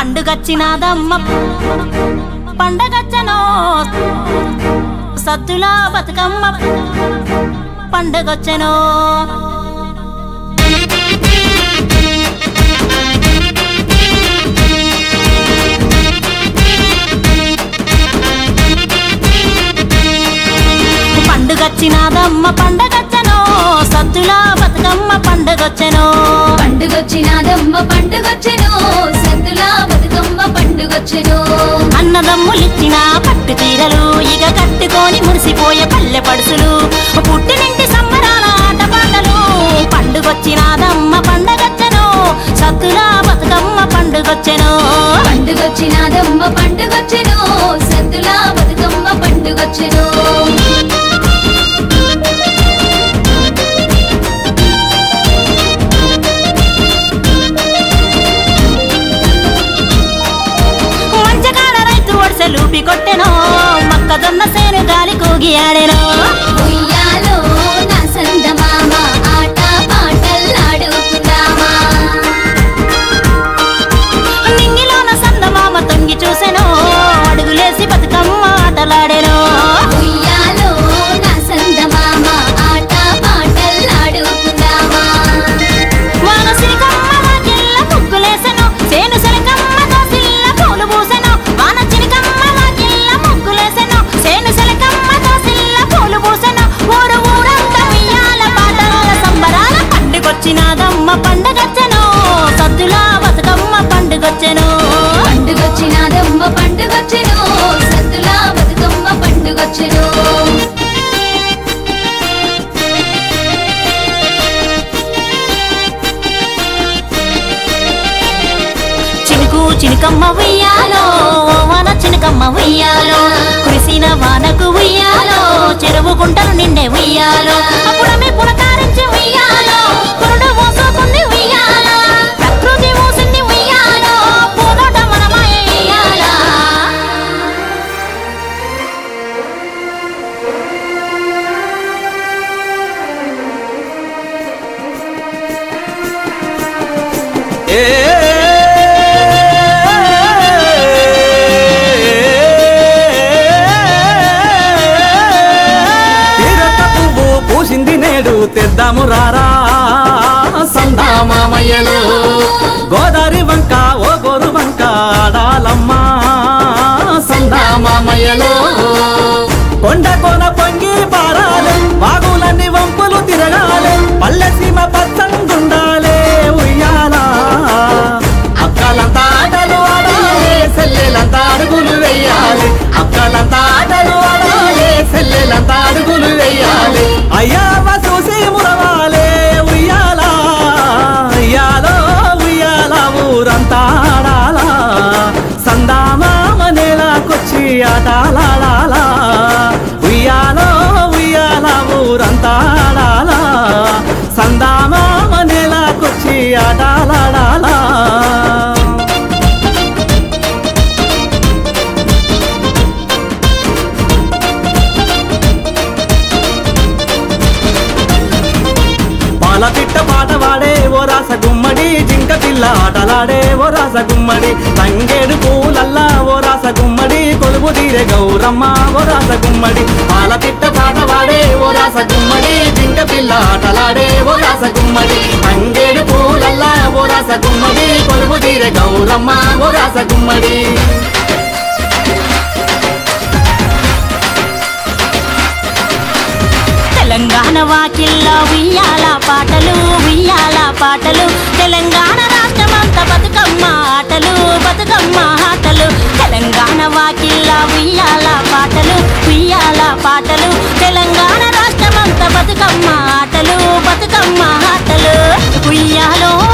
పండుగచ్చినాదమ్మ పండగచ్చనో సద్దులా బతుకమ్మ పండుగొచ్చెనో పండుగచ్చినాదమ్మ పండగచ్చనో సద్దులా బతుకమ్మ పండుగొచ్చెనో పండుగొచ్చినాదమ్మ పండుగొచ్చెను సద్దులా బతుకమ్మ పండుగొచ్చెను అన్నదమ్ములిచ్చిన పట్టు చీరలు ఇక కట్టుకొని మురిసిపోయే పల్లె పడుసులు పుట్టినింటి సంబరాల ఆటపాటలు పండుగొచ్చినాదమ్మ పండగచ్చను సత్తులా బతుకమ్మ పండుగొచ్చెను పండుగొచ్చినాదమ్మ పండుగొచ్చెను సద్దులా బతుకమ్మ పండుగొచ్చెను మంచకాడ రైతు ఒడిసెలూపి కొట్టెను మొక్కజొన్న సేను గాలి కూగి ఆడెను ఉయ్యాలో నా సందమామ ఆట పాటల్లాడుకుందామా నింగిలోన సందమామ తొంగి చూసెను అడుగులేసి బతుకమ్మ ఆటలాడెను ఉయ్యాలో నా సందమామ ఆట పాటల్లాడుకుందామా వానసిరికమ్మ వాకిళ్ళ ముగ్గులేసెను సేను సెలకమ్మతో సిల్ల పూలు పూసెను వాన చిరికమ్మ వాకిళ్ళ ముగ్గులేసెను సేను సెలకమ్మతో సిల్ల పూలు పూసెను ఊరు ఊరంతా ఉయ్యాల పాటల సంబరాల పండుగొచ్చినాదమ్మ పండుగొచ్చెను సద్దులా బతుకమ్మ పండుగొచ్చెను పండుగొచ్చినాదమ్మ పండుగొచ్చెను సద్దులా బతుకమ్మ పండుగొచ్చెను చినుకు చినుకమ్మ ఉయ్యాలో వాన చినుకమ్మ ఉయ్యాలో కురిసిన వానకు ఉయ్యాలో చెరువు గుంటలు నిండే ఉయ్యాలో అప్పుడమే పులకారించి ఉయ్యాలో పురుడు మోసుకుంది ఉయ్యాలో ప్రకృతి మూసింది ఉయ్యాలో పూదోట మనమాయ ఉయ్యాలా తీరొక్క పువ్వు పూసింది నేడు తెద్దాము రారా సందామామయ్యలు గోదారి వంక ఓ గోరు వంక ఆడాలమ్మా సందామామయ్యలు కొండ కోన పొంగి పారాలే వాగులన్నీ వంపులు తిరగాలే పల్లె సీమ పచ్చంగుండాలే ఉయ్యాలా అక్కలంతా ఆటలు ఆడాలి సెల్లెలంతా అడుగులు వెయ్యాలి అక్కలంతా ఆటలు ఆడాలి సెల్లెలంతా అడుగులు వెయ్యాలి అయ్యావ చూసి మురవాలే ఉయ్యాలా ఉయ్యాలో ఉయ్యాల ఊరంతా ఆడాలా సందామామ నేలకొచ్చి ఆటాలాడాలా ఉయ్యాలో ఉయ్యాల ఊరంతా ఆడాలా సందామామ నేలకొచ్చి ఆటాలాడాలా పాల పిట్ట పాట వాడే ఓ రాస గుమ్మడి జింక పిల్ల ఆటలాడే ఓ రాస గుమ్మడి తంగేడు పూలల్లా ఓ రాస గుమ్మడి కొలువు తీరే గౌరమ్మ ఓ రాస గుమ్మడి పాల పిట్ట పాట వాడే ఓ రాస గుమ్మడి జింక పిల్ల ఆటలాడే ఓ రాస గుమ్మడి తంగేడు పూలల్లా ఓ రాస గుమ్మడి కొలువు తీరే గౌరమ్మ ఓ రాస గుమ్మడి తెలంగాణ వాకిల్లో ఉయ్యాల పాటలు ఉయ్యాల పాటలు తెలంగాణ రాష్ట్రమంతా బతుకమ్మ ఆటలు బతుకమ్మ ఆటలు తెలంగాణ వాకిల్లో ఉయ్యాల పాటలు ఉయ్యాల పాటలు తెలంగాణ రాష్ట్రమంతా బతుకమ్మ ఆటలు బతుకమ్మ ఆటలు ఉయ్యాలో